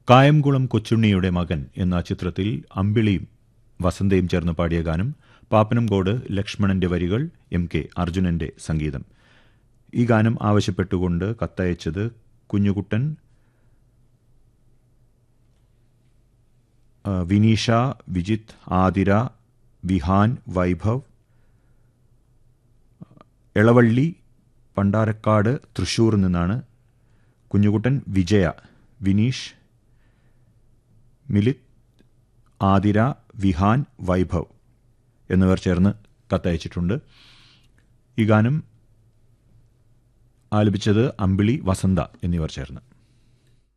കായംകുളം കൊച്ചുണ്ണിയുടെ മകൻ എന്ന ചിത്രത്തിൽ അമ്പിളിയും വസന്തയും ചേർന്ന് പാടിയ ഗാനം പാപ്പനംകോട് ലക്ഷ്മണന്റെ വരികൾ എം കെ അർജുനന്റെ സംഗീതം ഈ ഗാനം ആവശ്യപ്പെട്ടുകൊണ്ട് കത്തയച്ചത് കുഞ്ഞുകുട്ടൻ ആ, വിനീഷ വിജിത്ത് ആതിര വിഹാൻ വൈഭവ് എളവള്ളി പണ്ടാരക്കാട് തൃശൂർ നിന്നാണ് കുഞ്ഞുകുട്ടൻ വിജയ വിനീഷ് മിലിത് ആതിര വിഹാൻ വൈഭവ് എന്നിവർ ചേർന്ന് കത്തയച്ചിട്ടുണ്ട് ഈ ഗാനം ആലപിച്ചത് അമ്പിളി വസന്ത എന്നിവർ ചേർന്ന്